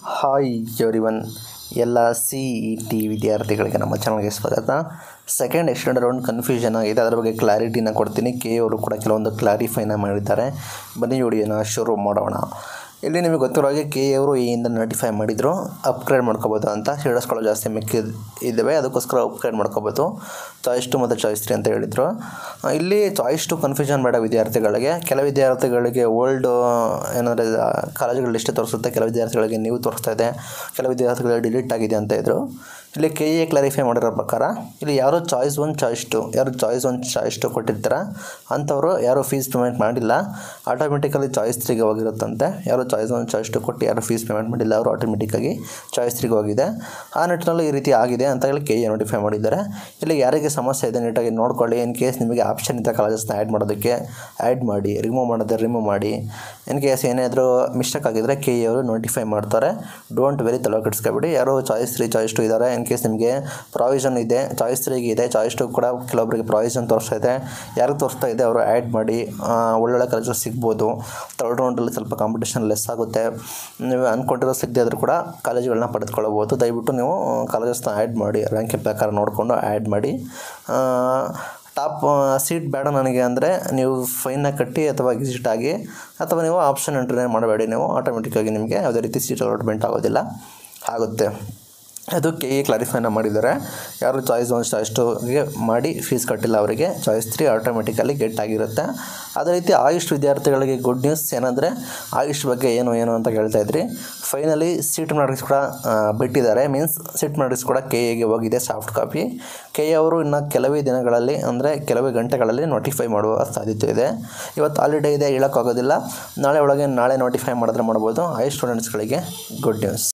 hi everyone ಎಲ್ಲ C E T ವಿದ್ಯಾರ್ಥಿಗಳಿಗೆ ನಮ್ಮ ಚಾನಲ್ಗೆ ಸ್ವಾಗತ ಸೆಕೆಂಡ್ ಎಕ್ಸ್ಟೆಂಡ್ ರೌಂಡ್ ಕನ್ಫ್ಯೂಷನ್ ಆಗಿದೆ ಅದರ ಬಗ್ಗೆ ಕ್ಲಾರಿಟಿನ ಕೊಡ್ತೀನಿ ಕೆ ಅವರು ಕೂಡ ಕೆಲವೊಂದು ಕ್ಲಾರಿಫೈನ ಮಾಡಿದ್ದಾರೆ ಬನ್ನಿ ವಿಡಿಯೋನ ಶುರು ಮಾಡೋಣ ಇಲ್ಲಿ ನಿಮಗೆ ಗೊತ್ತಿರೋ ಹಾಗೆ ಕೆ ಅವರು ಎಯಿಂದ ನೋಟಿಫೈ ಮಾಡಿದರು ಅಪ್ಗ್ರೇಡ್ ಮಾಡ್ಕೋಬೋದು ಅಂತ ಹಿಡಿಸ್ಕೊಳ್ಳೋ ಜಾಸ್ತಿ ಮಿಕ್ಕಿ ಇದ್ದಾವೆ ಅದಕ್ಕೋಸ್ಕರ ಅಪ್ಗ್ರೇಡ್ ಮಾಡ್ಕೋಬೋದು ಚಾಯ್ಸ್ ಟು ಮತ್ತು ಚಾಯ್ಸ್ ತ್ರೀ ಅಂತ ಹೇಳಿದರು ಇಲ್ಲಿ ಚಾಯ್ಸ್ ಟು ಕನ್ಫ್ಯೂಷನ್ ಬೇಡ ವಿದ್ಯಾರ್ಥಿಗಳಿಗೆ ಕೆಲ ವಿದ್ಯಾರ್ಥಿಗಳಿಗೆ ಓಲ್ಡ್ ಏನಂದರೆ ಕಾಲೇಜುಗಳ ಲಿಸ್ಟ್ ತೋರಿಸುತ್ತೆ ಕೆಲ ವಿದ್ಯಾರ್ಥಿಗಳಿಗೆ ನೀವು ತೋರಿಸ್ತಾ ಇದೆ ಕೆಲ ವಿದ್ಯಾರ್ಥಿಗಳಿಗೆ ಡಿಲೀಟ್ ಆಗಿದೆ ಅಂತ ಇದ್ದರು ಇಲ್ಲಿ ಕೆ ಎ ಕ್ಲಾರಿಫೈ ಮಾಡಿರೋ ಪ್ರಕಾರ ಇಲ್ಲಿ ಯಾರು ಚಾಯ್ಸ್ ಒನ್ ಚಾಯ್ಸ್ ಟು ಯಾರು ಚಾಯ್ಸ್ ಒನ್ ಚಾಯ್ಸ್ ಟು ಕೊಟ್ಟಿರ್ತಾರ ಅಂಥವರು ಯಾರು ಫೀಸ್ ಪೇಮೆಂಟ್ ಮಾಡಿಲ್ಲ ಆಟೋಮೆಟಿಕಲಿ ಚಾಯ್ಸ್ ತ್ರೀಗೆ ಹೋಗಿರುತ್ತಂತೆ ಯಾರು ಚಾಯ್ಸ್ ಒನ್ ಚಾಯ್ಸ್ ಟು ಕೊಟ್ಟು ಯಾರು ಫೀಸ್ ಪೇಮೆಂಟ್ ಮಾಡಿಲ್ಲ ಅವರು ಆಟೋಮೆಟಿಕ್ಕಾಗಿ ಚಾಯ್ಸ್ ತ್ರೀಗೆ ಹೋಗಿದೆ ಆ ನಿಟ್ಟಿನಲ್ಲಿ ಈ ರೀತಿ ಆಗಿದೆ ಅಂತ ಹೇಳಿ ಕೆ ಎ ನೋಟಿಫೈ ಮಾಡಿದ್ದಾರೆ ಇಲ್ಲಿ ಯಾರಿಗೆ ಸಮಸ್ಯೆ ಇದೆ ನೀಟಾಗಿ ನೋಡ್ಕೊಳ್ಳಿ ಇನ್ ಕೇಸ್ ನಿಮಗೆ ಆಪ್ಷನ್ ಇದ್ದ ಕಾಲೇಜಸ್ನ ಆ್ಯಡ್ ಮಾಡೋದಕ್ಕೆ ಆ್ಯಡ್ ಮಾಡಿ ರಿಮೂವ್ ಮಾಡೋದೇ ರಿಮೂವ್ ಮಾಡಿ ಇನ್ ಕೇಸ್ ಏನಾದರೂ ಮಿಸ್ಟೇಕ್ ಆಗಿದ್ದರೆ ಕೆ ಎ ಅವರು ನೋಟಿಫೈ ಮಾಡ್ತಾರೆ ಡೋಂಟ್ ವೆರಿ ತಲೆ ಕೆಡಿಸ್ಕೊಬೇಡಿ ಯಾರು ಚಾಯ್ಸ್ ತ್ರೀ ಚಾಯ್ಸ್ ಟು ಇದ್ದಾರೆ ಇನ್ ಕೇಸ್ ನಿಮಗೆ ಪ್ರಾವಿಷನ್ ಇದೆ ಚಾಯ್ಸ್ ತ್ರೀಗೆ ಇದೆ ಚಾಯ್ಸ್ ಟು ಕೂಡ ಕೆಲವೊಬ್ಬರಿಗೆ ಪ್ರಾವಿಷನ್ ತೋರಿಸ್ತಾ ಇದೆ ಯಾರಿಗೆ ತೋರಿಸ್ತಾ ಇದೆ ಅವರು ಆ್ಯಡ್ ಮಾಡಿ ಆ, ಒಳ್ಳೊಳ್ಳೆ ಕಾಲೇಜಸ್ ಸಿಗ್ಬೋದು ತರ್ಡ್ ರೌಂಡಲ್ಲಿ ಸ್ವಲ್ಪ ಕಾಂಪಿಟೇಷನ್ ಲೆಸ್ ಆಗುತ್ತೆ ನೀವು ಅಂದ್ಕೊಂಡಿರೋ ಸಿಗದೆ ಆದರೂ ಕೂಡ ಕಾಲೇಜುಗಳನ್ನ ಪಡೆದುಕೊಳ್ಳಬಹುದು ದಯವಿಟ್ಟು ನೀವು ಕಾಲೇಜಸ್ನ ಆ್ಯಡ್ ಮಾಡಿ ರ್ಯಾಂಕಿಂಗ್ ಪ್ರಕಾರ ನೋಡಿಕೊಂಡು ಆ್ಯಡ್ ಮಾಡಿ ಆ, ಟಾಪ್ ಸೀಟ್ ಬೇಡ ನನಗೆ ಅಂದರೆ ನೀವು ಫೈನ್ನ ಕಟ್ಟಿ ಅಥವಾ ಎಕ್ಸಿಟ್ ಆಗಿ ಅಥವಾ ನೀವು ಆಪ್ಷನ್ ಎಂಟ್ರಿ ಮಾಡಬೇಡಿ ನೀವು ಆಟೋಮೆಟಿಕ್ಕಾಗಿ ನಿಮಗೆ ಯಾವುದೇ ರೀತಿ ಸೀಟ್ ಅಲಾಟ್ಮೆಂಟ್ ಆಗೋದಿಲ್ಲ ಆಗುತ್ತೆ ಅದು ಕೆ ಎ ಕ್ಲಾರಿಫೈನ ಮಾಡಿದ್ದಾರೆ ಯಾರು ಚಾಯ್ಸ್ ಒನ್ ಚಾಯ್ಸ್ ಟುಗೆ ಮಾಡಿ ಫೀಸ್ ಕಟ್ಟಿಲ್ಲ ಅವರಿಗೆ ಚಾಯ್ಸ್ ತ್ರೀ ಆಟೋಮೆಟಿಕಲಿ ಗೆಟ್ ಆಗಿರುತ್ತೆ ಅದೇ ರೀತಿ ಆಯುಷ್ ವಿದ್ಯಾರ್ಥಿಗಳಿಗೆ ಗುಡ್ ನ್ಯೂಸ್ ಏನಂದರೆ ಆಯುಷ್ ಬಗ್ಗೆ ಏನು ಏನು ಅಂತ ಹೇಳ್ತಾ ಇದ್ರಿ ಫೈನಲಿ ಸೀಟ್ ಮ್ಯಾಟ್ರಿಕ್ಸ್ ಕೂಡ ಆ, ಬಿಟ್ಟಿದ್ದಾರೆ ಮೀನ್ಸ್ ಸೀಟ್ ಮ್ಯಾಟ್ರಿಕ್ಸ್ ಕೂಡ ಕೆ ಎಗೆ ಹೋಗಿದೆ ಸಾಫ್ಟ್ ಕಾಪಿ ಕೆ ಎ ಅವರು ಇನ್ನು ಕೆಲವೇ ದಿನಗಳಲ್ಲಿ ಅಂದರೆ ಕೆಲವೇ ಗಂಟೆಗಳಲ್ಲಿ ನೋಟಿಫೈ ಮಾಡುವ ಸಾಧ್ಯತೆ ಇದೆ ಇವತ್ತು ಹಾಲಿಡೇ ಇದೆ ಹೇಳೋಕ್ಕಾಗೋದಿಲ್ಲ ನಾಳೆ ಒಳಗೆ ನಾಳೆ ನೋಟಿಫೈ ಮಾಡಿದ್ರೆ ಮಾಡ್ಬೋದು ಆಯುಷ್ ಸ್ಟೂಡೆಂಟ್ಸ್ಗಳಿಗೆ ಗುಡ್ ನ್ಯೂಸ್